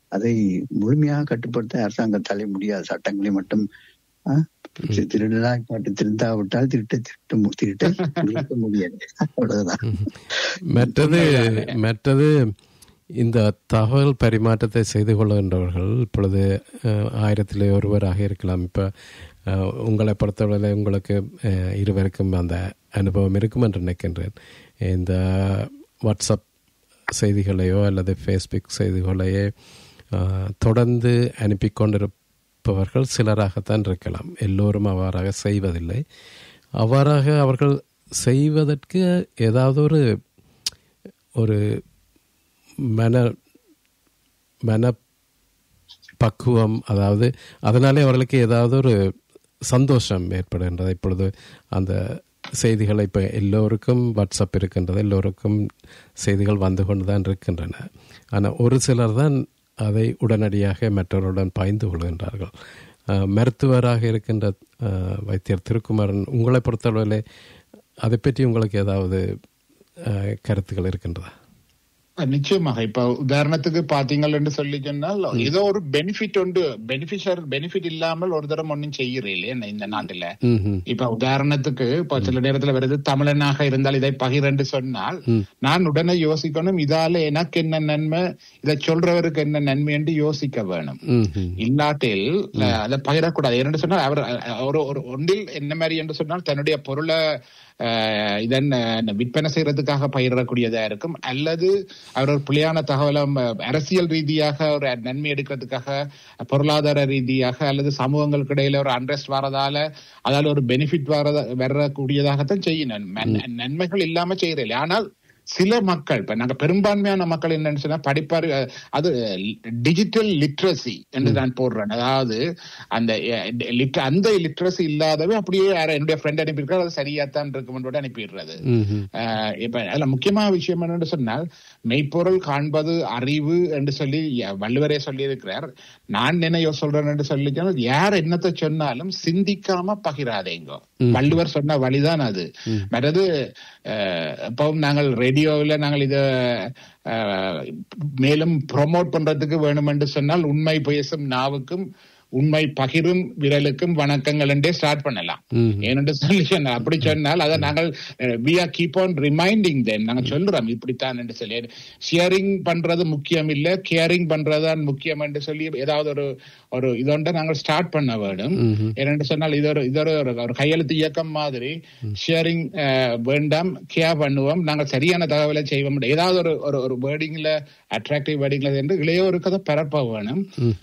அதை முழுமையாக கட்டுப்படுத்த அரசாங்கத்தாலே முடியாது சட்டங்களை மட்டும் ஆ, தி- திருடனாய் பாட்டு திருந்தாவிட்டால் திருட்ட திருட்ட மு- திருட்ட நிறுத்த முடியாது அவ்வளவுதான் மற்றது மற்றது இந்த தகவல் பரிமாற்றத்தை செய்து கொள்கின்றவர்கள் இப்பொழுது அஹ், ஆயிரத்திலே ஒருவராக இருக்கலாம் இப்போ உங்களை பொறுத்தவரை உங்களுக்கு அஹ், இருவருக்கும் அந்த அனுபவம் இருக்கும் என்று நினைக்கின்றேன் இந்த வாட்ஸ்அப் செய்திகளையோ அல்லது ஃபேஸ்புக் செய்திகளையோ அஹ், தொடர்ந்து அனுப்பி கொண்டிருப்பவர்கள் சிலராகத்தான் இருக்கலாம் எல்லோரும் அவ்வாறாக செய்வதில்லை அவ்வாறாக அவர்கள் செய்வதற்கு ஏதாவது ஒரு ஒரு மன மன பக்குவம் அதாவது அதனாலே அவர்களுக்கு ஏதாவது ஒரு சந்தோஷம் ஏற்படுகின்றது இப்பொழுது அந்த செய்திகளை இப்போ எல்லோருக்கும் வாட்ஸ்அப் இருக்கின்றது எல்லோருக்கும் செய்திகள் வந்து கொண்டு தான் இருக்கின்றன ஆனால் ஒரு சிலர் தான் அதை உடனடியாக மற்றவருடன் பாய்ந்து கொள்கின்றார்கள் அஹ், மருத்துவராக இருக்கின்ற அஹ், வைத்தியர் திருக்குமாரன் உங்களை பொறுத்தளவில் அதை பற்றி உங்களுக்கு ஏதாவது அஹ், கருத்துக்கள் இருக்கின்றதா நிச்சயமாக இப்ப உதாரணத்துக்கு பாத்தீங்கன்னு சொல்லி சொன்னால் ஏதோ ஒரு பெனிஃபிட் உண்டு பெனிஃபிஷர் பெனிஃபிட் இல்லாமல் ஒரு தரம் ஒன்றும் செய்யறீங்களே இந்த நாட்டுல ம்ஹும். இப்ப உதாரணத்துக்கு இப்ப சில நேரத்துல வருது தமிழனாக இருந்தால் இதை பகிரண்டு சொன்னால் நான் உடனே யோசிக்கணும் இதால எனக்கு என்ன நன்மை இதை சொல்றவருக்கு என்ன நன்மை என்று யோசிக்க வேணும் ம்ஹும். இல்லாட்டில் அஹ், அதை பகிரக்கூடாது என்று சொன்னால் அவர் அஹ், ஒரு ஒரு ஒன்றில் என்ன மாதிரி என்று சொன்னால் தன்னுடைய பொருளை அஹ், இதன் அஹ், விற்பனை செய்யறதுக்காக பயிரிடக்கூடியதா இருக்கும் அல்லது அவர் ஒரு பிழையான தகவலை அஹ், அரசியல் ரீதியாக ஒரு நன்மை எடுக்கிறதுக்காக பொருளாதார ரீதியாக அல்லது சமூகங்களுக்கு இடையில ஒரு அண்ட்ரஸ்ட் வரதால அதால ஒரு பெனிஃபிட் வரத வரக்கூடியதாகத்தான் செய்யணும் நன்- நன்மைகள் இல்லாம செய்யறதில்லை ஆனால் சில மக்கள் இப்ப நாங்க பெரும்பான்மையான மக்கள் என்னன்னு சொன்னா படிப்பாரு அஹ், அது டிஜிட்டல் லிட்ரஸி என்று நான் போடுறேன் அதாவது அந்த அஹ், lit- அந்த லிட்ரஸி இல்லாதவே அப்படியே யாரோ என்னுடைய ஃப்ரெண்ட் அனுப்பியிருக்காரு அது சரியாத்தான் இருக்குமென்றோட அனுப்பிடுறது ம்ஹும். ஆஹ் இப்ப அதுல முக்கியமான விஷயம் என்னன்னு சொன்னால் மெய்ப்பொருள் காண்பது அறிவு என்று சொல்லி ய- வள்ளுவரே சொல்லி இருக்கிறார் நான் என்ன யோ- சொல்றேன் என்று சொல்லி சொன்னால் யார் என்னத்தை சொன்னாலும் சிந்திக்காம பகிராதேங்க வள்ளுவர் சொன்ன வழிதான் அது மற்றது ஆஹ் எப்பவும் நாங்கள் ரேடியோவில் நாங்கள் இத ஆஹ் மேலும் ப்ரொமோட் பண்றதுக்கு வேணும் என்று சொன்னால் உண்மை பேசும் நாவுக்கும் உண்மை பகிரும் விரலுக்கும் வணக்கங்கள் என்றே ஸ்டார்ட் பண்ணலாம் ம்ஹும். ஏனென்று சொல்லி சொன்னால் அப்படி சொன்னால் அதை நாங்கள் we are keep on reminding then நாங்க சொல்றோம் இப்படித்தான் என்று சொல்லி ஷேரிங் பண்றது முக்கியம் இல்ல கேரிங் பண்றதுதான் முக்கியம் என்று சொல்லி ஏதாவது ஒரு ஒரு இதொண்ட நாங்கள் ஸ்டார்ட் பண்ண வேண்டும் ம்ஹும். ஏனென்று சொன்னால் இது ஒரு இது ஒரு ஒரு- ஒரு கையெழுத்து இயக்கம் மாதிரி ஷேரிங் வேண்டாம் கேர் பண்ணுவோம் நாங்கள் சரியான தகவலை செய்வோம் ஏதாவது ஒரு ஒரு ஒரு வேர்டிங்ல அட்ராக்டிவ் வேர்டிங்ல என்று இளையோருக்கு அதை பரப்ப வேணும்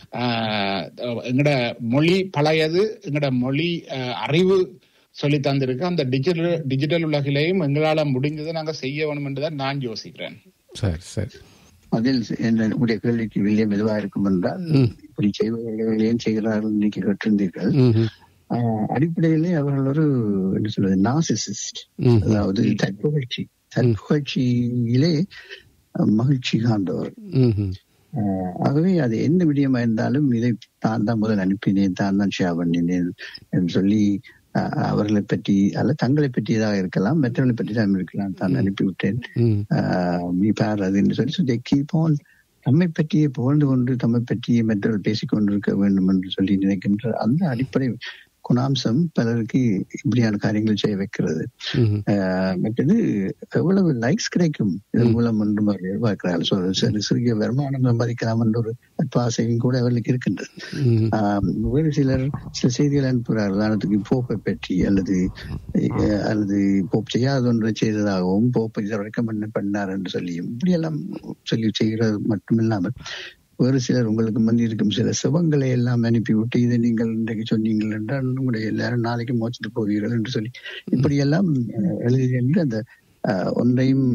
ஆஹ் எங்கட மொழி பழையது எங்கட மொழி ஆஹ் அறிவு சொல்லி தந்திருக்கு அந்த டிஜிட்டல் டிஜிட்டல் உலகிலேயும் எங்களால முடிஞ்சதை நாங்க செய்ய வேணும் என்றுதான் நான் யோசிக்கிறேன் சரி சரி அதில் என்னுடைய கேள்விக்கு வில்லியம் எதுவாக இருக்கும் என்றால் இப்படி செய்பவர்கள் ஏன் செய்கிறார்கள் இன்னைக்கு கேட்டிருந்தீர்கள் ம்ஹும். ஆஹ் அடிப்படையிலே அவர்கள் ஒரு என்ன சொல்வது நாசிசிஸ்ட் ம்ஹும். அதாவது தற்புகழ்ச்சி தற்புகழ்ச்சியிலே அஹ், மகிழ்ச்சி காண்பவர் ம்ஹும். ஆஹ் ஆகவே அது எந்த விடயமா இருந்தாலும் இதை தான் தான் முதல் அனுப்பினேன் தான் தான் ஷேர் பண்ணினேன் என்று சொல்லி ஆஹ் அவர்களை பற்றி அல்ல தங்களை பற்றியதாக இருக்கலாம் மற்றவர்களை பற்றி தான் இருக்கலாம் தான் அனுப்பிவிட்டேன் ம். ஆஹ் நீ பார் அது என்று சொல்லி சொல்லி கீப் ஆன் தம்மை பற்றியே புகழ்ந்து கொண்டு தம்மை பற்றியே மற்றவர்கள் பேசிக் கொண்டிருக்க வேண்டும் என்று சொல்லி நினைக்கின்ற அந்த அடிப்படை குணாம்சம் பலருக்கு இப்படியான காரியங்கள் செய்ய வைக்கிறது ம்ஹும். ஆஹ் மற்றது எவ்வளவு லைக்ஸ் கிடைக்கும் இதன் மூலம் ஒன்றும் அவர்கள் எதிர்பார்க்கிறார்கள் So, சிறு சிறிய வருமானம் சம்பாதிக்கலாம் என்ற ஒரு அற்பாசையும் கூட அவர்களுக்கு இருக்கின்றது ம்ஹும். ஆஹ் வேறு சிலர் சில செய்திகள் அனுப்புகிறார்கள் உதாரணத்துக்கு போப்பை பற்றி அல்லது அஹ், அல்லது போப் செய்யாத ஒன்றை செய்ததாகவும் போப்பை ரெக்கமெண்ட் பண்ணார் என்று சொல்லியும் இப்படியெல்லாம் சொல்லி செய்கிறது மட்டுமில்லாமல் வேறு சிலர் உங்களுக்கு முந்தி இருக்கும் சில சிவங்களை எல்லாம் அனுப்பிவிட்டு இதை நீங்கள் இன்றைக்கு சொன்னீங்கள் என்றால் உங்களுடைய எல்லாரும் நாளைக்கு மோச்சிட்டு போவீர்கள் என்று சொல்லி இப்படியெல்லாம் அஹ், எழுதி என்று அந்த அஹ், ஒன்றையும்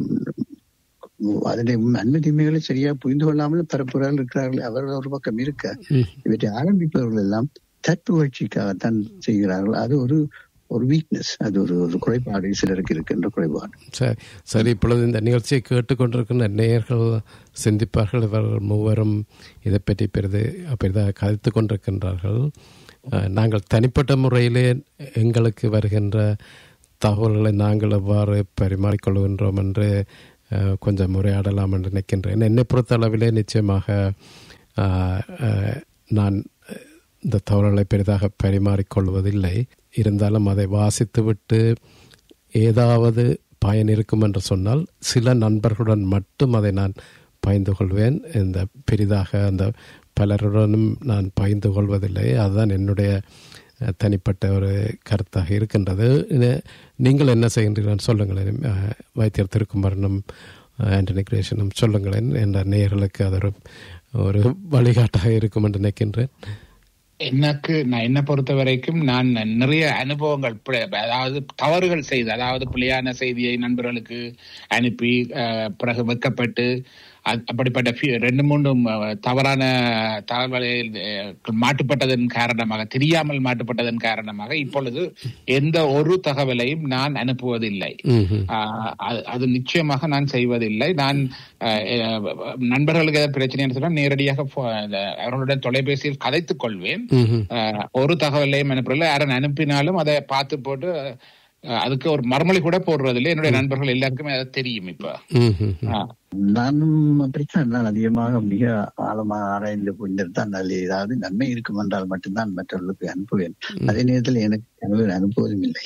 அதனுடைய நன்மை தீமைகளை சரியா புரிந்து கொள்ளாமல் பரப்புகிறார்கள் இருக்கிறார்கள் அவர்கள் ஒரு பக்கம் இருக்க ம். இவற்றை ஆரம்பிப்பவர்கள் எல்லாம் தத்துவழ்ச்சிக்காகத்தான் செய்கிறார்கள் அது ஒரு ஒரு வீக்னஸ் அது ஒரு ஒரு குறைபாடு சிலருக்கு இருக்கின்ற குறைபாடு சரி சரி இப்பொழுது இந்த நிகழ்ச்சியை கேட்டுக்கொண்டிருக்கின்ற நேயர்கள் சிந்திப்பார்கள் இவர்கள் மூவரும் இதை பற்றி பெரிது பெரிதாக கதைத்து கொண்டிருக்கின்றார்கள் அஹ், நாங்கள் தனிப்பட்ட முறையிலே எங்களுக்கு வருகின்ற தகவல்களை நாங்கள் எவ்வாறு பரிமாறிக்கொள்கின்றோம் என்று அஹ், கொஞ்சம் உரையாடலாம் என்று நினைக்கின்றேன் என்னை பொறுத்த அளவிலே நிச்சயமாக ஆஹ், ஆஹ், நான் இந்த தவறுகளை பெரிதாக பரிமாறிக்கொள்வதில்லை இருந்தாலும் அதை வாசித்துவிட்டு ஏதாவது பயன் இருக்கும் என்று சொன்னால் சில நண்பர்களுடன் மட்டும் அதை நான் பகிர்ந்து கொள்வேன் இந்த பெரிதாக அந்த பலருடனும் நான் பகிர்ந்து கொள்வதில்லை அதுதான் என்னுடைய அஹ், தனிப்பட்ட ஒரு கருத்தாக இருக்கின்றது இது நீங்கள் என்ன செய்கின்றீர்கள் சொல்லுங்களேன் அஹ், வைத்தியர் திருக்குமரனும் அஹ், ஆண்டனி கிரேஷனும் சொல்லுங்களேன் என்ற நேயர்களுக்கு அது ஒரு ஒரு வழிகாட்டாக இருக்கும் என்று நினைக்கின்றேன் எனக்கு நான் என்ன பொறுத்த வரைக்கும் நான் நிறைய அனுபவங்கள் பிழை- அதாவது தவறுகள் செய்து அதாவது பிழையான செய்தியை நண்பர்களுக்கு அனுப்பி அஹ், பிறகு வெட்கப்பட்டு அ- அப்படிப்பட்ட few- ரெண்டு மூன்று அஹ், தவறான தகவலில் அஹ், மாட்டுப்பட்டதன் காரணமாக தெரியாமல் மாட்டுப்பட்டதன் காரணமாக இப்பொழுது எந்த ஒரு தகவலையும் நான் அனுப்புவதில்லை ம்ஹும். ஆஹ் அது- அது நிச்சயமாக நான் செய்வதில்லை நான் ஆஹ் அஹ் நண்பர்களுக்கு ஏதாவது பிரச்சனை சொன்னால் நேரடியாக போ- அந்த அவர்களுடன் தொலைபேசியில் கதைத்துக் கொள்வேன் ம்ஹும். ஆஹ் ஒரு தகவலையும் அனுப்பல யாரும் அனுப்பினாலும் அதை பார்த்து போட்டு ஆஹ் அதுக்கு ஒரு மறுமொழி கூட போடுறதில்லை என்னுடைய நண்பர்கள் எல்லாருக்குமே அது தெரியும் இப்ப ம்ஹும். ஆஹ் நானும் அப்படித்தான் நான் அதிகமாக மிக ஆழமாக ஆராய்ந்து கொண்டிருந்தான் தான் அதில் ஏதாவது நன்மை இருக்கும் என்றால் மட்டும்தான் மற்றவர்களுக்கு அனுப்புவேன் அதே நேரத்தில் எனக்கு கணவர் அனுப்புவதும் இல்லை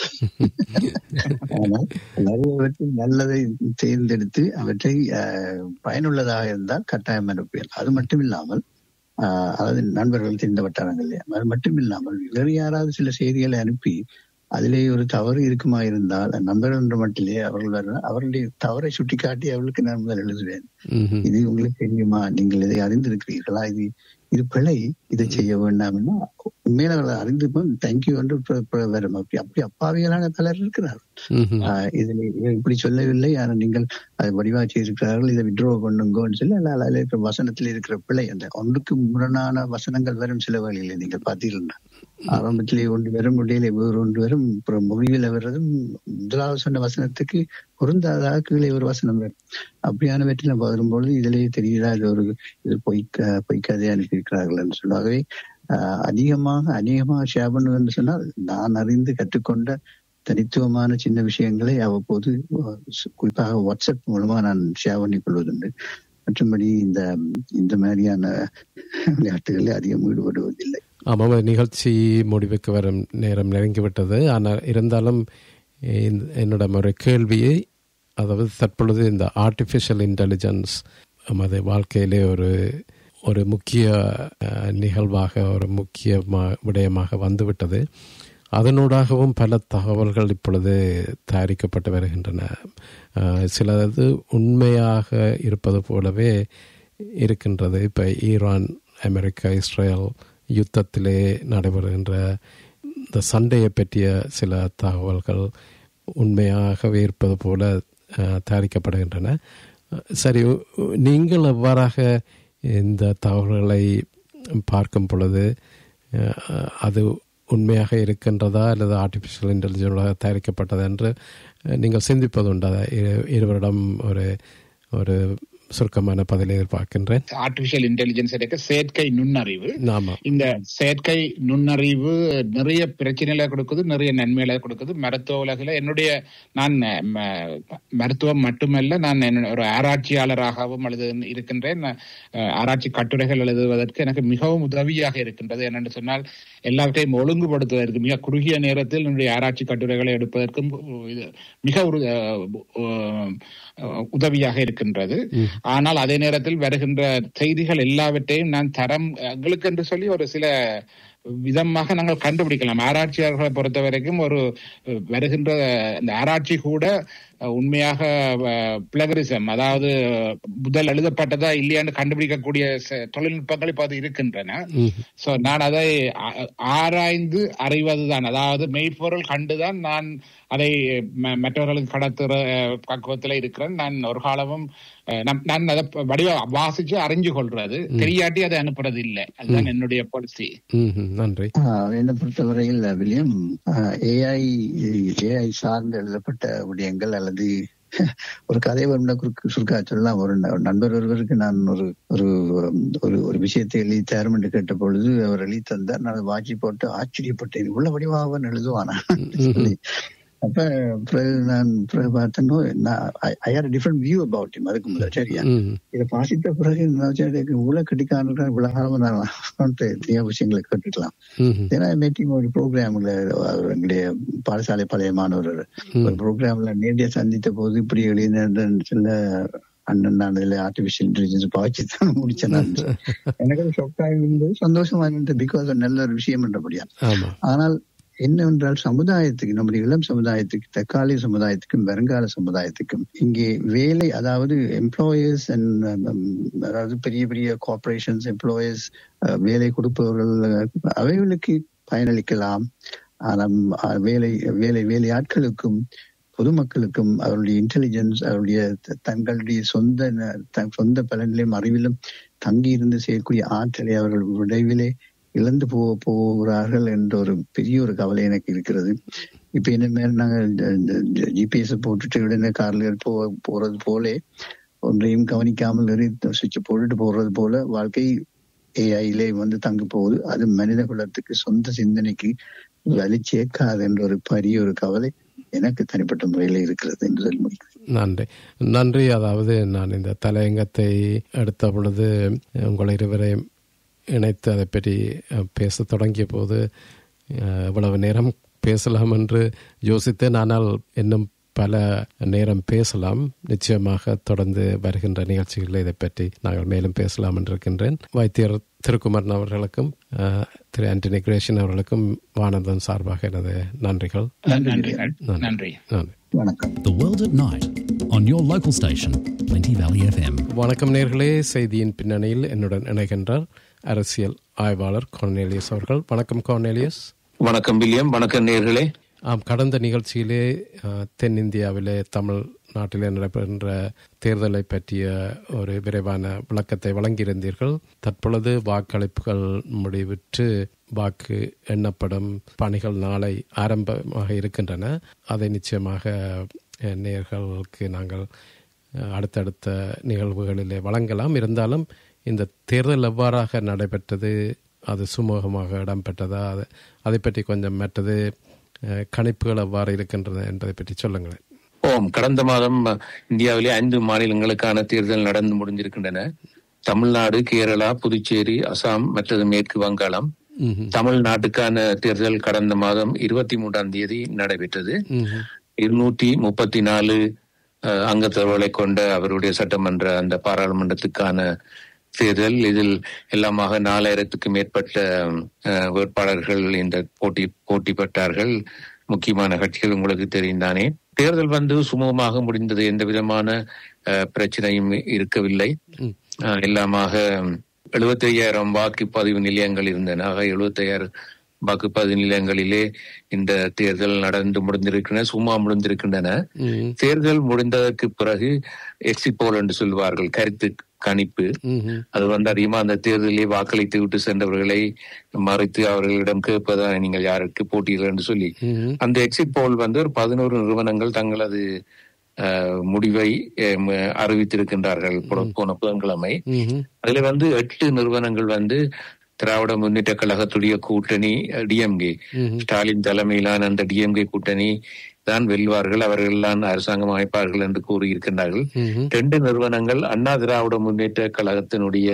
ஆனால் நிறையவற்றில் நல்லதை தேர்ந்தெடுத்து அவற்றை அஹ், பயனுள்ளதாக இருந்தால் கட்டாயம் அனுப்புவேன் அது மட்டும் இல்லாமல் ஆஹ், அதாவது நண்பர்கள் தெரிந்த வட்டாரங்கள் அது மட்டும் இல்லாமல் வேறு யாராவது சில செய்திகளை அனுப்பி அதிலே ஒரு தவறு இருக்குமா இருந்தால் நண்பர்கள் என்ற மட்டிலே அவர்கள் வர- அவர்களுடைய தவறை சுட்டிக்காட்டி அவர்களுக்கு நான் முதல் எழுதுவேன் ம்ஹும். இது உங்களுக்கு தெரியுமா நீங்கள் இதை அறிந்திருக்கிறீர்களா இது இது பிழை இதை செய்ய வேண்டாம்னா உண்மையில அவர்கள் அறிந்து தேங்க்யூ என்று ப- ப- வரும் அப்படி அப்படி அப்பாவிகளான பலர் இருக்கிறார்கள் ம்ஹும். ஆஹ் இதில் இதை இப்படி சொல்லவில்லை ஆனால் நீங்கள் அதை வடிவாச்சி இருக்கிறார்கள் இதை விட்ரோ பண்ணுங்கன்னு சொல்லி அல்ல அதில் இருக்கிற வசனத்தில் இருக்கிற பிழை அந்த ஒன்றுக்கு முரணான வசனங்கள் வரும் சில வழியில் நீங்கள் பார்த்தீங்கன்னா ஆரம்பத்திலே ஒன்று வரும் முடியல வேறு ஒன்று வரும் அப்புறம் முடிவில் வர்றதும் முதலாவது சொன்ன வசனத்துக்கு பொருந்தாதாக கீழே ஒரு வசனம் வரும் அப்படியானவற்றில் வரும்பொழுது இதிலேயே தெரிகிறா இது ஒரு இது பொய்க்க பொய்க்கதை அனுப்பியிருக்கிறார்கள் என்று சொல்லாகவே ஆஹ் அதிகமாக அநேகமாக ஷேர் பண்ணுவது என்று சொன்னால் நான் அறிந்து கற்றுக்கொண்ட தனித்துவமான சின்ன விஷயங்களை அவ்வப்போது அஹ், குறிப்பாக வாட்ஸ்அப் மூலமா நான் ஷேர் பண்ணிக் கொள்வதுண்டு மற்றபடி இந்த இந்த மாதிரியான விளையாட்டுகளில் அதிகம் ஈடுபடுவதில்லை ஆமாம் அது நிகழ்ச்சி முடிவுக்கு வரும் நேரம் நெருங்கிவிட்டது ஆனால் இருந்தாலும் இந்த- என்னிடம் ஒரு கேள்வியை அதாவது தற்பொழுது இந்த ஆர்டிஃபிஷியல் இன்டெலிஜென்ஸ் நமது வாழ்க்கையிலே ஒரு ஒரு முக்கிய அஹ், நிகழ்வாக ஒரு முக்கிய விடயமாக வந்துவிட்டது அதனூடாகவும் பல தகவல்கள் இப்பொழுது தயாரிக்கப்பட்டு வருகின்றன அஹ், சிலது உண்மையாக இருப்பது போலவே இருக்கின்றது இப்போ ஈரான் அமெரிக்கா இஸ்ரேல் யுத்தத்திலே நடைபெறுகின்ற இந்த சண்டையை பற்றிய சில தகவல்கள் உண்மையாகவே இருப்பது போல அஹ், தயாரிக்கப்படுகின்றன சரி உ- உ- நீங்கள் எவ்வாறாக இந்த தகவல்களை பார்க்கும் பொழுது அஹ், அது உண்மையாக இருக்கின்றதா அல்லது ஆர்டிஃபிஷியல் இன்டெலிஜென்ஸாக தயாரிக்கப்பட்டதா என்று அஹ், நீங்கள் சிந்திப்பதுண்டா இரு- இருவரிடம் ஒரு ஒரு சுருக்கமான பதிலை எதிர்பார்க்கின்றேன் ஆர்டிபிஷியல் இன்டெலிஜென்ஸ் இருக்க செயற்கை நுண்ணறிவு ஆமா இந்த செயற்கை நுண்ணறிவு நிறைய பிரச்சனைகளை கொடுக்குது நிறைய நன்மைகளை கொடுக்குது மருத்துவ உலகில் என்னுடைய நான் ம- மருத்துவம் மட்டுமல்ல நான் என்ன- ஒரு ஆராய்ச்சியாளராகவும் எழுது இருக்கின்றேன் நான், அஹ், ஆராய்ச்சி கட்டுரைகள் எழுதுவதற்கு எனக்கு மிகவும் உதவியாக இருக்கின்றது என்னென்று சொன்னால் எல்லாவற்றையும் ஒழுங்குபடுத்துவதற்கு மிக குறுகிய நேரத்தில் என்னுடைய ஆராய்ச்சி கட்டுரைகளை எடுப்பதற்கும் இது மிக ஒரு அஹ், அஹ், உதவியாக இருக்கின்றது ஆனால் அதே நேரத்தில் வருகின்ற செய்திகள் எல்லாவற்றையும் நான் தரம் எங்களுக்கு என்று சொல்லி ஒரு சில விதமாக நாங்கள் கண்டுபிடிக்கலாம் ஆராய்ச்சியாளர்களை பொறுத்த வரைக்கும் ஒரு அஹ், வருகின்ற இந்த ஆராய்ச்சி கூட அஹ், உண்மையாக பிளகரிசம் அதாவது முதல் எழுதப்பட்டதா இல்லையான்னு கண்டுபிடிக்கக்கூடிய ச- தொழில்நுட்பங்கள் இப்போது இருக்கின்றன சோ நான் அதை ஆ- ஆராய்ந்து அறிவதுதான் அதாவது மெய்ப்பொருள் கண்டுதான் நான் அதை ம- மற்றவர்களுக்கு கடத்துற அஹ், பக்குவத்துல இருக்கிறேன் நான் ஒரு காலமும் அஹ், நான் நான் அதை வடிவ வாசிச்சு அறிஞ்சு கொள்றது தெரியாட்டி அதை அனுப்புறது இல்லை அதுதான் என்னுடைய பாலிசி ம் நன்றி ஆஹ் என்னை பொறுத்தவரையில் வில்லியம் ஏஐ ஏஐ சார்ந்து எழுதப்பட்ட விடயங்கள் அல்லது ஒரு கதை வரும்னா குறுக்கு சுருக்கா சொல்லலாம் ஒரு ந- ஒரு நண்பர் ஒருவருக்கு நான் ஒரு ஒரு ஒரு ஒரு விஷயத்தை எழுதி தரும் என்று கேட்ட பொழுது அவர் எழுதி தந்தார் நான் அதை வாட்சி போட்டு ஆச்சரியப்பட்டேன் உள்ள வடிவாக அவன் எழுதுவானா சொல்லி அப்ப பிறகு நான் பிறகு பார்த்தேன்னோ I hate different view about him அதுக்கு முதல்ல சரியா ம் இதை வாசித்த பிறகு இவ்வளவு கட்டிக்கான இவ்வளவு காலமா நான் நிறைய விஷயங்களை கேட்டுக்கலாம் ம் ஏன்னா மீட்டிங் ஒரு ப்ரோக்ராம்ல எங்களுடைய பாடசாலை பழைய மாணவர் ஒரு ப்ரோக்ராம்ல நேரடியா சந்தித்த போது இப்படி எழுதினு சொல்ல அண்ணன் நான் இதுல ஆர்டிபிஷியல் இன்டெலிஜென்ஸ் பாய்ச்சி தான் முடிச்சேன் நான். எனக்கு அது ஷாக் இருந்தது சந்தோஷமா இருந்தது பிகாஸ் நல்ல ஒரு விஷயம் என்றபடியா ஆமா ஆனால் என்னவென்றால் சமுதாயத்துக்கு நம்முடைய இளம் சமுதாயத்துக்கு தற்காலிக சமுதாயத்துக்கும் வருங்கால சமுதாயத்துக்கும் இங்கே வேலை அதாவது எம்ப்ளாயர்ஸ் அண்ட் அதாவது பெரிய பெரிய கார்பரேஷன்ஸ் எம்ப்ளாயர்ஸ் வேலை கொடுப்பவர்கள் அஹ், அவைகளுக்கு பயனளிக்கலாம் ஆனால் அஹ், வேலை வேலை வேலையாட்களுக்கும் பொதுமக்களுக்கும் அவருடைய இன்டெலிஜென்ஸ் அவருடைய த- தங்களுடைய சொந்த ந- த- சொந்த பலனிலும் அறிவிலும் தங்கி இருந்து செய்யக்கூடிய ஆற்றலை அவர்கள் விரைவிலே இழந்து போ போகிறார்கள் என்ற ஒரு பெரிய ஒரு கவலை எனக்கு இருக்கிறது இப்ப என்ன மேல நாங்கள் ஜிபிஎஸ் போட்டுட்டு உடனே கார்ல போ போறது போலே ஒன்றையும் கவனிக்காமல் சுவிட்ச் போட்டுட்டு போறது போல வாழ்க்கை ஏஐலே வந்து தங்கி போகுது அது மனித குலத்துக்கு சொந்த சிந்தனைக்கு வலி சேர்க்காது என்ற ஒரு பெரிய ஒரு கவலை எனக்கு தனிப்பட்ட முறையில இருக்கிறது என்று சொல்லி முடிக்கிறேன் நன்றி நன்றி அதாவது நான் இந்த தலையங்கத்தை எடுத்த பொழுது உங்கள் இருவரையும் இணைத்து அதை பற்றி அஹ், பேச தொடங்கிய போது அஹ், இவ்வளவு நேரம் பேசலாம் என்று யோசித்தேன் ஆனால் இன்னும் பல நேரம் பேசலாம் நிச்சயமாக தொடர்ந்து வருகின்ற நிகழ்ச்சிகளில் இதை பற்றி நாங்கள் மேலும் பேசலாம் என்று இருக்கின்றேன் வைத்தியர் திருக்குமரன் அவர்களுக்கும் அஹ், திரு ஆண்டனி கிரேஷன் அவர்களுக்கும் வானந்தன் சார்பாக எனது நன்றிகள் நன்றிகள் நன்றி நன்றி வணக்கம் The World at Night on your local station, Plenty Valley FM. வணக்கம் நேர்களே செய்தியின் பின்னணியில் என்னுடன் இணைகின்றார் அரசியல் ஆய்வாளர் கார்னேலியஸ் அவர்கள் வணக்கம் கார்னேலியஸ் வணக்கம் வில்லியம் வணக்கம் நேர்களே ஆம் கடந்த நிகழ்ச்சியிலே அஹ், தென்னிந்தியாவிலே தமிழ் நாட்டிலே நடைபெறுகின்ற தேர்தலை பற்றிய ஒரு விரைவான விளக்கத்தை வழங்கியிருந்தீர்கள் தற்பொழுது வாக்களிப்புகள் முடிவிற்று வாக்கு எண்ணப்படும் பணிகள் நாளை ஆரம்பமாக இருக்கின்றன அதை நிச்சயமாக அஹ், நேயர்களுக்கு நாங்கள் அஹ், அடுத்தடுத்த நிகழ்வுகளிலே வழங்கலாம் இருந்தாலும் இந்த தேர்தல் எவ்வாறாக நடைபெற்றது அது சுமூகமாக இடம்பெற்றதா அது அதை பற்றி கொஞ்சம் மற்றது அஹ், கணிப்புகள் எவ்வாறு இருக்கின்றன என்பதை பற்றி சொல்லுங்களேன் ஓம் கடந்த மாதம் அஹ், இந்தியாவிலே ஐந்து மாநிலங்களுக்கான தேர்தல் நடந்து முடிஞ்சிருக்கின்றன தமிழ்நாடு கேரளா புதுச்சேரி அசாம் மற்றது மேற்கு வங்காளம் ம்ஹும். தமிழ்நாட்டுக்கான தேர்தல் கடந்த மாதம் இருபத்தி மூன்றாம் தேதி நடைபெற்றது ம்ஹும். இருநூற்றி முப்பத்தி நாலு அஹ், அங்கத்தவர்களை கொண்ட அவருடைய சட்டமன்ற அந்த பாராளுமன்றத்துக்கான தேர்தல் இதில் எல்லாமாக நாலாயிரத்துக்கு மேற்பட்ட அஹ், வேட்பாளர்கள் இந்த போட்டி போட்டி பெற்றார்கள் முக்கியமான கட்சிகள் உங்களுக்கு தெரிந்தானே தேர்தல் வந்து சுமூகமாக முடிந்தது எந்த விதமான அஹ், பிரச்சனையும் இருக்கவில்லை ம். அஹ், எல்லாமாக எழுபத்தி ஐயாயிரம் வாக்குப்பதிவு நிலையங்கள் இருந்தன ஆக எழுபத்தி ஐயாயிரம் வாக்குப்பதிவு நிலையங்களிலே இந்த தேர்தல் நடந்து முடிந்திருக்கின்றன சும்மா முடிந்திருக்கின்றன ம்ஹும். தேர்தல் முடிந்ததற்கு பிறகு எக்ஸிட் போல் என்று சொல்வார்கள் கருத்து கணிப்பு ம்ஹும். அது வந்து அதிகமா அந்த தேர்தலிலே வாக்களித்து விட்டு சென்றவர்களை மறைத்து அவர்களிடம் கேட்பதா நீங்கள் யாருக்கு போட்டீர்கள் என்று சொல்லி ம்ஹும். அந்த எக்ஸிட் போல் வந்து ஒரு பதினோரு நிறுவனங்கள் தங்களது அஹ், முடிவை அஹ், அறிவித்திருக்கின்றார்கள் போன- போன புதன்கிழமை ம்ஹும். அதுல வந்து எட்டு நிறுவனங்கள் வந்து திராவிட முன்னேற்ற கழகத்துடைய கூட்டணி டிஎம்கே ம்ஹும். ஸ்டாலின் தலைமையிலான அந்த டிஎம்கே கூட்டணி தான் வெல்வார்கள் அவர்கள் தான் அரசாங்கம் அமைப்பார்கள் என்று கூறியிருக்கின்றார்கள் ம்ஹும். ரெண்டு நிறுவனங்கள் அண்ணா திராவிட முன்னேற்ற கழகத்தினுடைய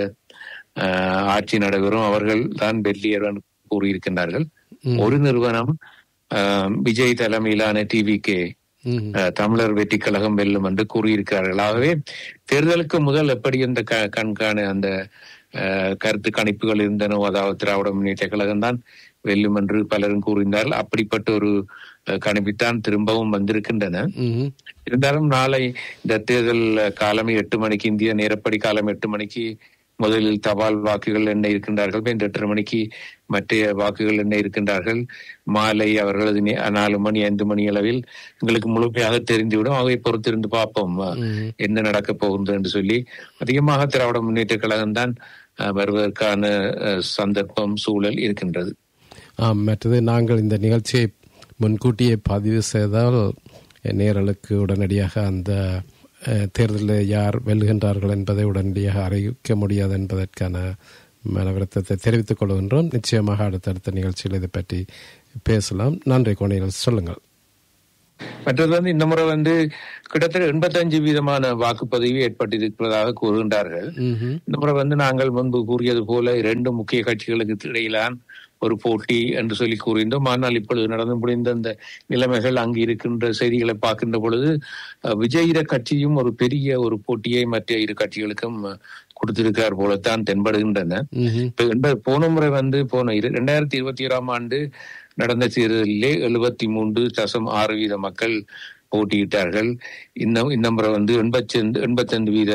அஹ், ஆட்சி நடைபெறும் அவர்கள் தான் வெள்ளியர் என்று கூறியிருக்கின்றார்கள் ம். ஒரு நிறுவனம் அஹ், விஜய் தலைமையிலான டிவிகே ம்ஹும். தமிழர் வெற்றி கழகம் வெல்லும் என்று கூறியிருக்கிறார்கள் ஆகவே தேர்தலுக்கு முதல் எப்படி அந்த க- கண்காண அந்த அஹ், கருத்து கணிப்புகள் இருந்தனோ அதாவது திராவிட முன்னேற்ற கழகம் தான் வெல்லும் என்று பலரும் கூறினார்கள் அப்படிப்பட்ட ஒரு அஹ், கணிப்புத்தான் திரும்பவும் வந்திருக்கின்றன ம்ஹும். இருந்தாலும் நாளை இந்த தேர்தல் காலம் எட்டு மணிக்கு இந்திய நேரப்படி காலம் எட்டு மணிக்கு முதலில் தபால் வாக்குகள் என்ன இருக்கின்றார்கள் பின் எட்டரை மணிக்கு மற்ற வாக்குகள் என்ன இருக்கின்றார்கள் மாலை அவர்களது நே- நாலு மணி ஐந்து மணி அளவில் எங்களுக்கு முழுமையாக தெரிந்துவிடும் அவை பொறுத்திருந்து பார்ப்போம் ம்ஹும். என்ன நடக்கப் போகின்றது என்று சொல்லி அதிகமாக திராவிட முன்னேற்ற கழகம் தான் அஹ், வருவதற்கான அஹ், சந்தர்ப்பம் சூழல் இருக்கின்றது ஆம் மற்றது நாங்கள் இந்த நிகழ்ச்சியை முன்கூட்டியே பதிவு செய்தால் நேரலுக்கு உடனடியாக அந்த அஹ், தேர்தலில் யார் வெல்கின்றார்கள் என்பதை உடனடியாக அறிவிக்க முடியாது என்பதற்கான மன வருத்தத்தை தெரிவித்துக் கொள்கின்றோம் நிச்சயமாக அடுத்தடுத்த நிகழ்ச்சியில் இதை பற்றி பேசலாம் நன்றி கோணைகள் சொல்லுங்கள் மற்றது வந்து இந்த முறை வந்து கிட்டத்தட்ட எண்பத்தஞ்சு வீதமான வாக்குப்பதிவு ஏற்பட்டிருப்பதாக கூறுகின்றார்கள் ம்ஹும். இந்த முறை வந்து நாங்கள் முன்பு கூறியது போல இரண்டு முக்கிய கட்சிகளுக்கு இடையிலான் ஒரு போட்டி என்று சொல்லி கூறியிருந்தோம் ஆனால் இப்பொழுது நடந்து முடிந்த அந்த நிலைமைகள் அங்கு இருக்கின்ற செய்திகளை பார்க்கின்ற பொழுது அஹ், விஜயிட கட்சியும் ஒரு பெரிய ஒரு போட்டியை மற்ற இரு கட்சிகளுக்கும் அஹ், கொடுத்திருக்கிறார் போலத்தான் தென்படுகின்றன ம்ஹும். இப்ப என்ப- போன முறை வந்து போன இரு- இரண்டாயிரத்தி இருபத்தி ஓராம் ஆண்டு நடந்த தேர்தலிலே எழுபத்தி மூன்று தசம் ஆறு வீத மக்கள் போட்டியிட்டார்கள் இந்த இந்த முறை வந்து எண்பத்தி எண்பத்தைந்து வீத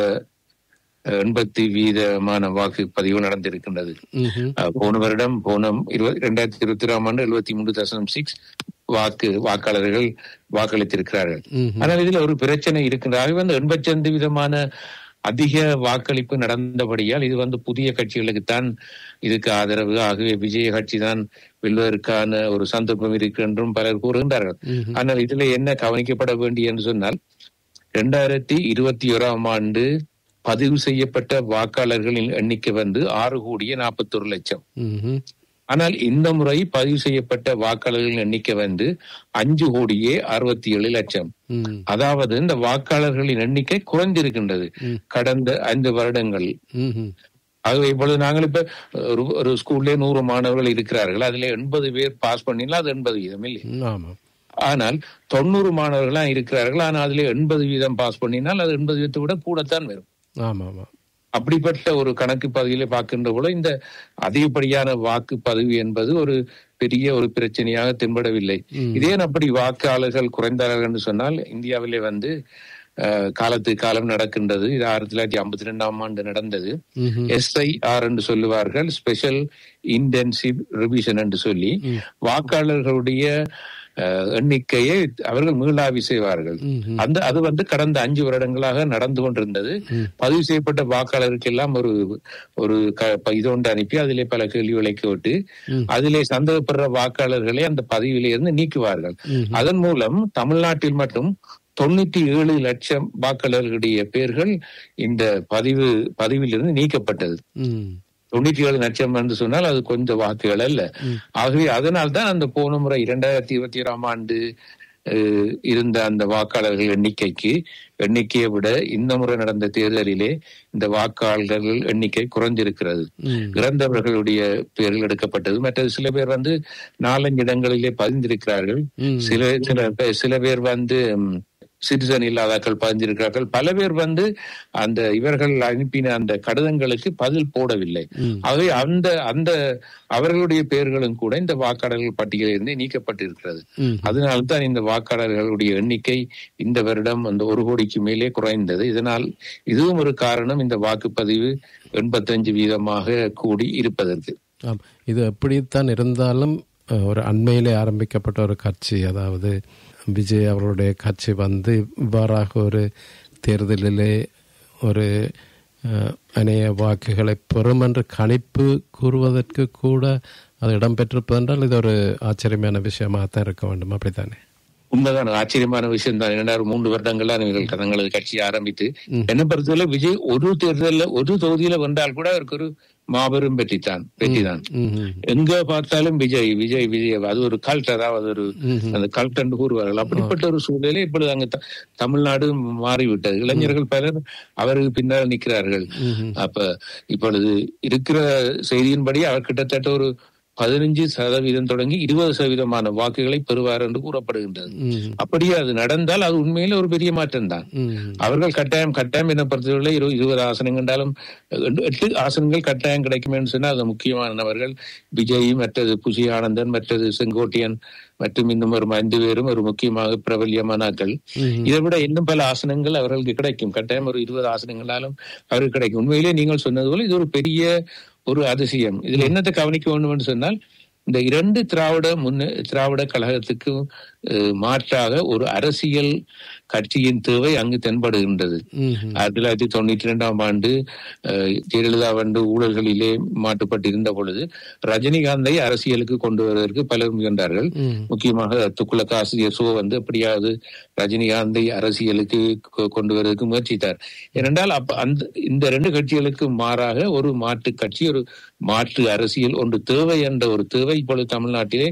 அஹ், எண்பத்தி வீதமான வாக்குப்பதிவு நடந்திருக்கின்றது ம்ஹும். அஹ், போன வருடம் போன இருபது இரண்டாயிரத்தி இருபத்தி ஓராம் ஆண்டு எழுபத்தி மூன்று தசம் சிக்ஸ் வாக்கு வாக்காளர்கள் வாக்களித்திருக்கிறார்கள் ம்ஹும். ஆனால் இதுல ஒரு பிரச்சனை இருக்கின்றது ஆகவே வந்து எண்பத்தி விதமான அதிக வாக்களிப்பு நடந்தபடியால் இது வந்து புதிய கட்சிகளுக்குத்தான் இதுக்கு ஆதரவு ஆகவே விஜய கட்சி தான் வெல்வதற்கான ஒரு சந்தர்ப்பம் இருக்கு என்றும் பலர் கூறுகின்றார்கள் ம்ஹும். ஆனால் இதுல என்ன கவனிக்கப்பட வேண்டிய என்று சொன்னால் இரண்டாயிரத்தி இருபத்தி ஓராம் ஆண்டு பதிவு செய்யப்பட்ட வாக்காளர்களின் எண்ணிக்கை வந்து ஆறு கோடியே நாற்பத்தொரு லட்சம் ம்ஹும். ஆனால் இந்த முறை பதிவு செய்யப்பட்ட வாக்காளர்களின் எண்ணிக்கை வந்து அஞ்சு கோடியே அறுபத்தி ஏழு லட்சம் ம். அதாவது இந்த வாக்காளர்களின் எண்ணிக்கை குறைந்திருக்கின்றது ம். கடந்த ஐந்து வருடங்கள் ம்ஹும். ஆகவே இப்பொழுது நாங்கள் இப்ப ஒரு ஒரு ஸ்கூல்லே நூறு மாணவர்கள் இருக்கிறார்கள் அதுல எண்பது பேர் பாஸ் பண்ணினா அது எண்பது வீதம் இல்லை ம், ஆமாம் ஆனால் தொண்ணூறு மாணவர்களா இருக்கிறார்கள் ஆனால் அதுல எண்பது வீதம் பாஸ் பண்ணினால் அது எண்பது வீதத்தை விட கூடத்தான் வரும் ஆமாம் ஆமாம் அப்படிப்பட்ட ஒரு கணக்கு பதிவிலே பார்க்கின்ற போல இந்த அதிகப்படியான வாக்கு பதிவு என்பது ஒரு பெரிய ஒரு பிரச்சனையாக தென்படவில்லை ம். இதே அப்படி வாக்காளர்கள் குறைந்தார்கள் என்று சொன்னால் இந்தியாவிலே வந்து அஹ், காலத்துக்கு காலம் நடக்கின்றது இது ஆயிரத்தி தொள்ளாயிரத்தி ஐம்பத்தி ரெண்டாம் ஆண்டு நடந்தது ம்ஹும். எஸ்ஐஆர் என்று சொல்லுவார்கள் ஸ்பெஷல் இன்டென்சிவ் ரிவிஷன் என்று சொல்லி ம். வாக்காளர்களுடைய அஹ், எண்ணிக்கையை அவர்கள் மீளாய்வு செய்வார்கள் ம்ஹும். அந்த அது வந்து கடந்த அஞ்சு வருடங்களாக நடந்து கொண்டிருந்தது ம். பதிவு செய்யப்பட்ட வாக்காளருக்கு எல்லாம் ஒரு ஒரு க- ப- இது ஒன்று அனுப்பி அதிலே பல கேள்விகளை கேட்டு ம். அதிலே சந்தேகப்படுற வாக்காளர்களை அந்த பதிவிலே இருந்து நீக்குவார்கள் ம்ஹும். அதன் மூலம் தமிழ்நாட்டில் மட்டும் தொண்ணூத்தி ஏழு லட்சம் வாக்காளர்களுடைய பெயர்கள் இந்த பதிவு பதிவிலிருந்து நீக்கப்பட்டது ம். தொண்ணூத்தி ஏழு லட்சம் என்று சொன்னால் அது கொஞ்சம் வாக்குகள் அல்ல ஆகவே அதனால் தான் அந்த போன முறை இரண்டாயிரத்தி இருபத்தி ஓராம் ஆண்டு அஹ், இருந்த அந்த வாக்காளர்கள் எண்ணிக்கைக்கு எண்ணிக்கையை விட இந்த முறை நடந்த தேர்தலிலே இந்த வாக்காளர்கள் எண்ணிக்கை குறைந்திருக்கிறது ம். இறந்தவர்களுடைய பெயர்கள் எடுக்கப்பட்டது மற்றது சில பேர் வந்து நாலஞ்சு இடங்களிலே பதிந்திருக்கிறார்கள் ம். சில சில பே- சில பேர் வந்து சிட்டிசன் இல்லாதாக்கள் பதிந்திருக்கிறார்கள் பல பேர் வந்து அந்த இவர்கள் அனுப்பின அந்த கடிதங்களுக்கு பதில் போடவில்லை ம். ஆகவே அந்த அந்த அவர்களுடைய பெயர்களும் கூட இந்த வாக்காளர்கள் பட்டியலில் இருந்து நீக்கப்பட்டிருக்கிறது ம். அதனால்தான் இந்த வாக்காளர்களுடைய எண்ணிக்கை இந்த வருடம் அந்த ஒரு கோடிக்கு மேலே குறைந்தது இதனால் இதுவும் ஒரு காரணம் இந்த வாக்குப்பதிவு எண்பத்தஞ்சு வீதமாக கூடி இருப்பதற்கு ஆம் இது எப்படித்தான் இருந்தாலும் அஹ், ஒரு அண்மையிலே ஆரம்பிக்கப்பட்ட ஒரு கட்சி அதாவது விஜய் அவர்களுடைய கட்சி வந்து இவ்வாறாக ஒரு தேர்தலிலே ஒரு அஹ், அநேக வாக்குகளை பெறும் என்று கணிப்பு கூறுவதற்கு கூட அது இடம்பெற்றிருப்பது என்றால் இது ஒரு ஆச்சரியமான விஷயமாக தான் இருக்க வேண்டும் அப்படித்தானே உண்மைதான் ஆச்சரியமான விஷயம் தான் இரண்டாயிரம் மூன்று வருடங்களா நீங்கள் தங்களது கட்சியை ஆரம்பித்து என்ன பொறுத்தவரை விஜய் ஒரு தேர்தலில் ஒரு தொகுதியில வந்தால் கூட அவருக்கு ஒரு மாபெரும் வெற்றிதான் வெற்றிதான் ம்ஹும். எங்க பார்த்தாலும் விஜய் விஜய் விஜய் அது ஒரு கல்ட் அதாவது ஒரு ம்ஹும். அந்த கல்ட் என்று கூறுவார்கள் அப்படிப்பட்ட ஒரு சூழ்நிலை இப்பொழுது அங்க த- தமிழ்நாடு மாறிவிட்டது இளைஞர்கள் பலர் அவருக்கு பின்னால் நிற்கிறார்கள் ம்ஹும். அப்ப இப்பொழுது இருக்கிற செய்தியின்படி அவர் கிட்டத்தட்ட ஒரு பதினஞ்சு சதவீதம் தொடங்கி இருபது சதவீதமான வாக்குகளை பெறுவார் என்று கூறப்படுகின்றது ம்ஹும். அப்படியே அது நடந்தால் அது உண்மையில ஒரு பெரிய மாற்றம் தான் ம்ஹும். அவர்கள் கட்டாயம் கட்டாயம் என்ன பொறுத்தவரை இரு இருபது ஆசனம் கண்டாலும் எட்டு- எட்டு ஆசனங்கள் கட்டாயம் கிடைக்குமே சொன்னால் அது முக்கியமானவர்கள் விஜய் மற்றது புசி ஆனந்தன் மற்றது செங்கோட்டையன் மற்றும் இன்னும் ஒரு ஐந்து பேரும் ஒரு முக்கியமாக பிரபல்யமானாக்கள் ம்ஹும். இதை விட இன்னும் பல ஆசனங்கள் அவர்களுக்கு கிடைக்கும் கட்டாயம் ஒரு இருபது ஆசனங்களாலும் அவருக்கு கிடைக்கும் உண்மையிலே நீங்கள் சொன்னது போல இது ஒரு பெரிய ஒரு அதிசயம் இதுல என்னத்தை கவனிக்க வேண்டும் என்று சொன்னால் இந்த இரண்டு திராவிட முன்ன திராவிட கழகத்துக்கு அஹ், மாற்றாக ஒரு அரசியல் கட்சியின் தேவை அங்கு தென்படுகின்றது ம்ஹும். ஆயிரத்தி தொள்ளாயிரத்தி தொண்ணூற்றி இரண்டாம் ஆண்டு அஹ், ஜெயலலிதா வந்து ஊழல்களிலே மாட்டுப்பட்டிருந்த பொழுது ரஜினிகாந்தை அரசியலுக்கு கொண்டு வருவதற்கு பலர் முயன்றார்கள் ம். முக்கியமாக துக்குளக் ஆசிரியர் சோ வந்து எப்படியாவது ரஜினிகாந்தை அரசியலுக்கு கொ- கொண்டு வருவதற்கு முயற்சித்தார் ஏனென்றால் அப்ப அந்த இந்த ரெண்டு கட்சிகளுக்கு மாறாக ஒரு மாற்று கட்சி ஒரு மாற்று அரசியல் ஒன்று தேவை என்ற ஒரு தேவை இப்பொழுது தமிழ்நாட்டிலே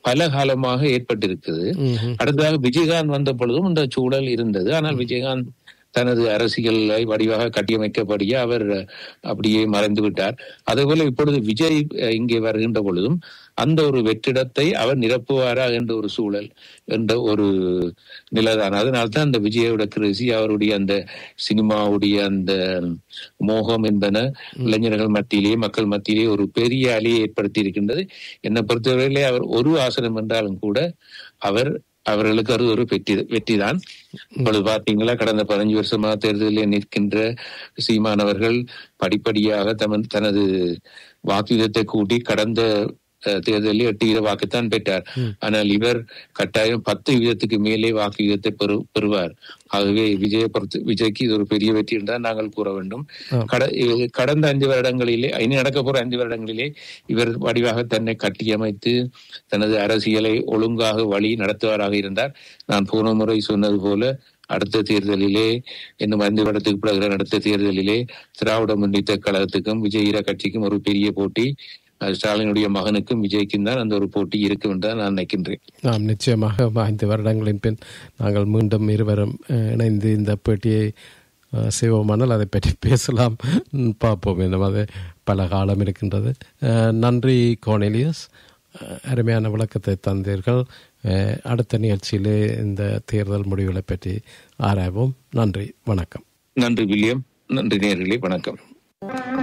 பல காலமாக ஏற்பட்டிருக்குது அடுத்ததாக விஜயகாந்த் வந்த பொழுதும் இந்த சூழல் இருந்தது ஆனால் விஜயகாந்த் தனது அரசியலை வடிவாக கட்டியமைக்கப்படியே அவர் அப்படியே மறைந்து விட்டார் அதேபோல இப்பொழுது விஜய் அஹ், இங்கே வருகின்ற பொழுதும் அந்த ஒரு வெற்றிடத்தை அவர் நிரப்புவாரா என்ற ஒரு சூழல் என்ற ஒரு நிலைதான் அதனால்தான் அந்த விஜயோட கிருஷி அவருடைய அந்த சினிமாவுடைய அந்த மோகம் என்பன இளைஞர்கள் மத்தியிலே மக்கள் மத்தியிலே ஒரு பெரிய அலையை ஏற்படுத்தி இருக்கின்றது என்னை பொறுத்தவரையிலே அவர் ஒரு ஆசனம் என்றாலும் கூட அவர் அவர்களுக்கு அது ஒரு வெற்றி வெற்றிதான் இப்பொழுது பாத்தீங்களா கடந்த பதினஞ்சு வருஷமா தேர்தலில் நிற்கின்ற சீமானவர்கள் படிப்படியாக தமன் தனது வாக்குதத்தை கூட்டி கடந்த அஹ், தேர்தலில் எட்டு வீத வாக்குத்தான் பெற்றார் ஆனால் இவர் கட்டாயம் பத்து வீதத்துக்கு மேலே வாக்கு வீதத்தை பெறு பெறுவார் ஆகவே விஜய பொறுத்து விஜய்க்கு இது ஒரு பெரிய வெற்றி என்றுதான் நாங்கள் கூற வேண்டும் கட- இது கடந்த அஞ்சு வருடங்களிலே இனி நடக்க போற அஞ்சு வருடங்களிலே இவர் வடிவாக தன்னை கட்டியமைத்து தனது அரசியலை ஒழுங்காக வழி நடத்துவாராக இருந்தார் நான் போன முறை சொன்னது போல அடுத்த தேர்தலிலே இன்னும் ஐந்து வருடத்துக்கு பிறகு அடுத்த தேர்தலிலே திராவிட முன்னேற்ற கழகத்துக்கும் விஜய் ஈர கட்சிக்கும் ஒரு பெரிய போட்டி அது ஸ்டாலினுடைய மகனுக்கும் விஜய்க்கும் தான் அந்த ஒரு போட்டி இருக்கும் என்று தான் நான் நினைக்கின்றேன் நாம் நிச்சயமாக ஐந்து வருடங்களின் பின் நாங்கள் மீண்டும் இருவரும் அஹ், இணைந்து இந்த பேட்டியை அஹ், செய்வோமானால் அதை பற்றி பேசலாம் ம், பார்ப்போம் இந்த மாதிரி பல காலம் இருக்கின்றது அஹ், நன்றி கோனேலியஸ் அஹ், அருமையான விளக்கத்தை தந்தீர்கள் அஹ், அடுத்த நிகழ்ச்சியிலே இந்த தேர்தல் முடிவுகளை பற்றி ஆராய்வோம் நன்றி வணக்கம் நன்றி வில்லியம் நன்றி நேர்களே வணக்கம்